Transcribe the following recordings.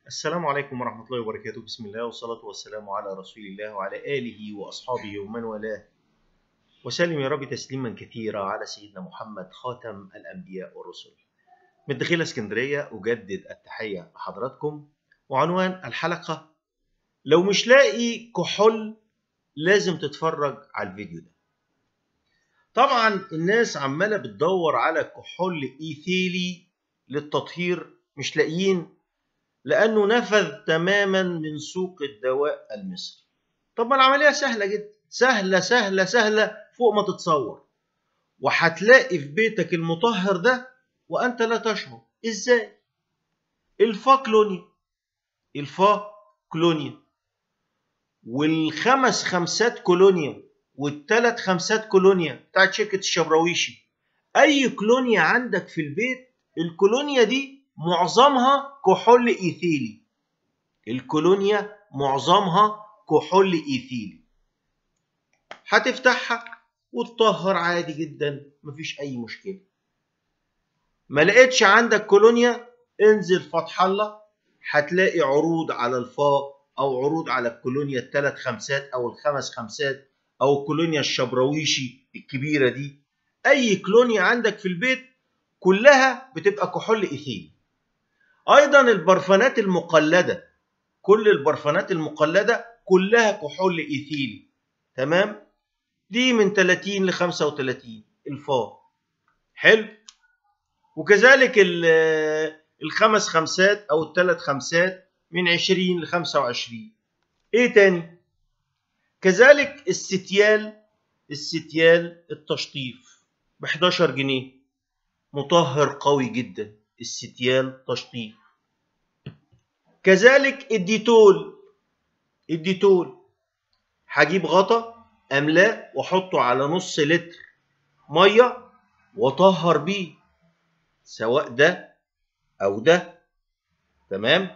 السلام عليكم ورحمة الله وبركاته بسم الله والصلاة والسلام على رسول الله وعلى آله وأصحابه ومن والاه وسلم يا رب تسليما كثيرا على سيدنا محمد خاتم الأنبياء والرسل من داخل اسكندرية أجدد التحية لحضراتكم وعنوان الحلقة لو مش لاقي كحول لازم تتفرج على الفيديو ده طبعا الناس عمالة بتدور على كحول إيثيلي للتطهير مش لاقيين لأنه نفذ تماما من سوق الدواء المصري طب ما العملية سهلة جدا سهلة سهلة سهلة فوق ما تتصور وهتلاقي في بيتك المطهر ده وأنت لا تشعر إزاي؟ الفا كلونيا الفا كلونيا والخمس خمسات كولونيا والثلاث خمسات كولونيا بتاعت شركة الشبراويشي أي كلونيا عندك في البيت الكولونيا دي معظمها كحول إيثيلي الكولونيا معظمها كحول إيثيلي هتفتحها وتطهر عادي جدا مفيش أي مشكلة ما لقيتش عندك كولونيا انزل فتح الله هتلاقي عروض على الفاء أو عروض على الكولونيا الثلاث خمسات أو الخمس خمسات أو الكولونيا الشبراويشي الكبيرة دي أي كولونيا عندك في البيت كلها بتبقى كحول إيثيلي ايضا البرفانات المقلده كل البرفانات المقلده كلها كحول ايثيلي تمام دي من 30 ل 35 الفا حلو وكذلك الخمس خمسات او الثلاث خمسات من 20 ل 25 ايه تاني كذلك الستيال الستيال التشطيف ب 11 جنيه مطهر قوي جدا الستيال تشطيف كذلك الديتول الديتول هجيب غطا املاه واحطه على نص لتر ميه واطهر بيه سواء ده او ده تمام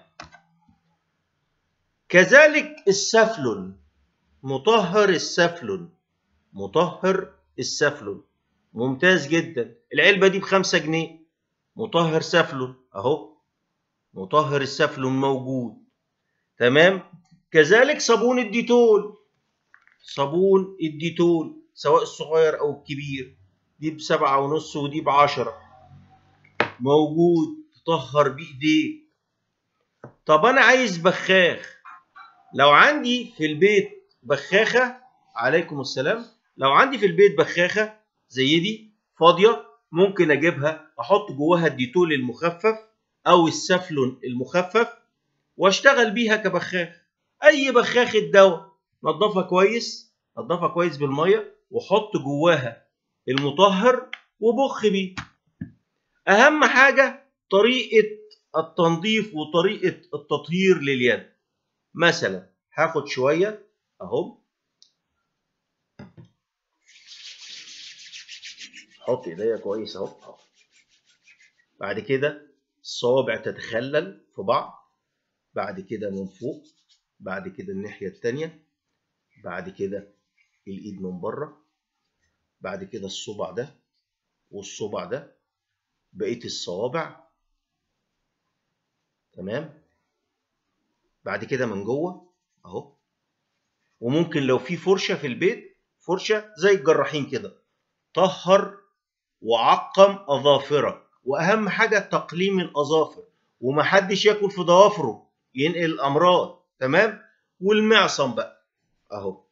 كذلك السفلون مطهر السفلون مطهر السفلون ممتاز جدا العلبه دي بخمسة جنيه مطهر سفلون اهو مطهر السفلون موجود تمام كذلك صابون الديتول صابون الديتول سواء الصغير او الكبير دي بسبعة ونص ودي بعشرة موجود تطهر بايديك طب انا عايز بخاخ لو عندي في البيت بخاخة عليكم السلام لو عندي في البيت بخاخة زي دي فاضية ممكن اجيبها احط جواها الديتول المخفف او السفلون المخفف واشتغل بيها كبخاخ اي بخاخة دواء نضفها كويس نضفها كويس بالميه وحط جواها المطهر وبخ بيه اهم حاجة طريقة التنظيف وطريقة التطهير لليد مثلا هاخد شوية اهو احط ايديا كويس اهو بعد كده الصوابع تتخلل في بعض بعد كده من فوق بعد كده الناحيه التانية بعد كده الايد من بره بعد كده الصبع ده والصبع ده بقيه الصوابع تمام بعد كده من جوه اهو وممكن لو في فرشه في البيت فرشه زي الجراحين كده طهر وعقم اظافرك واهم حاجه تقليم الاظافر ومحدش ياكل في ضوافره ينقل الامراض تمام والمعصم بقى اهو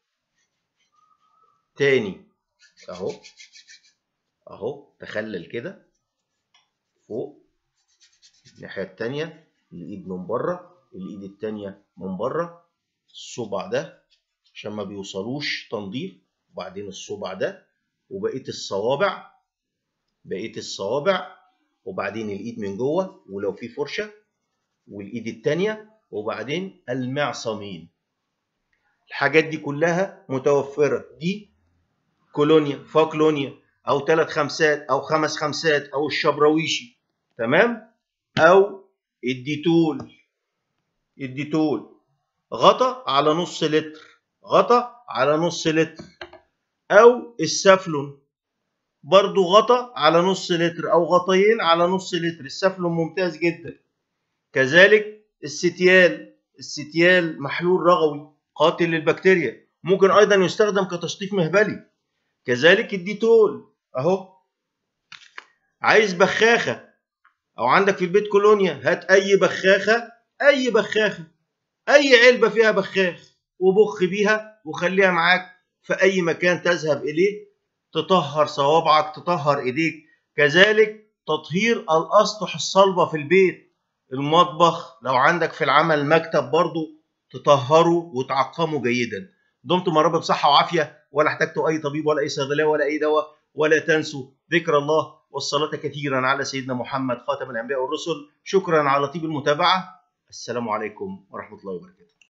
تاني اهو اهو تخلل كده فوق الناحيه التانية الايد من بره الايد التانية من بره الصبع ده عشان ما بيوصلوش تنظيف وبعدين الصبع ده وبقيه الصوابع بقيه الصوابع وبعدين الايد من جوه ولو في فرشه والايد التانية وبعدين المعصمين الحاجات دي كلها متوفره دي كولونيا فاكلونيا او ثلاث خمسات او خمس خمسات او الشبراويشي تمام او الديتول الديتول غطا على نص لتر غطا على نص لتر او السفلون برضو غطا على نص لتر او غطيين على نص لتر السفلون ممتاز جدا كذلك الستيال الستيال محلول رغوي قاتل للبكتيريا ممكن ايضا يستخدم كتشطيف مهبلي كذلك الديتول اهو عايز بخاخه او عندك في البيت كولونيا هات اي بخاخه اي بخاخه اي علبه فيها بخاخ وبخ بيها وخليها معاك في اي مكان تذهب اليه تطهر صوابعك تطهر ايديك كذلك تطهير الاسطح الصلبه في البيت المطبخ لو عندك في العمل مكتب برضو تطهره وتعقمه جيدا دمتم يا رب بصحه وعافيه ولا احتجتوا اي طبيب ولا اي صيدليه ولا اي دواء ولا تنسوا ذكر الله والصلاه كثيرا على سيدنا محمد خاتم الانبياء والرسل شكرا على طيب المتابعه السلام عليكم ورحمه الله وبركاته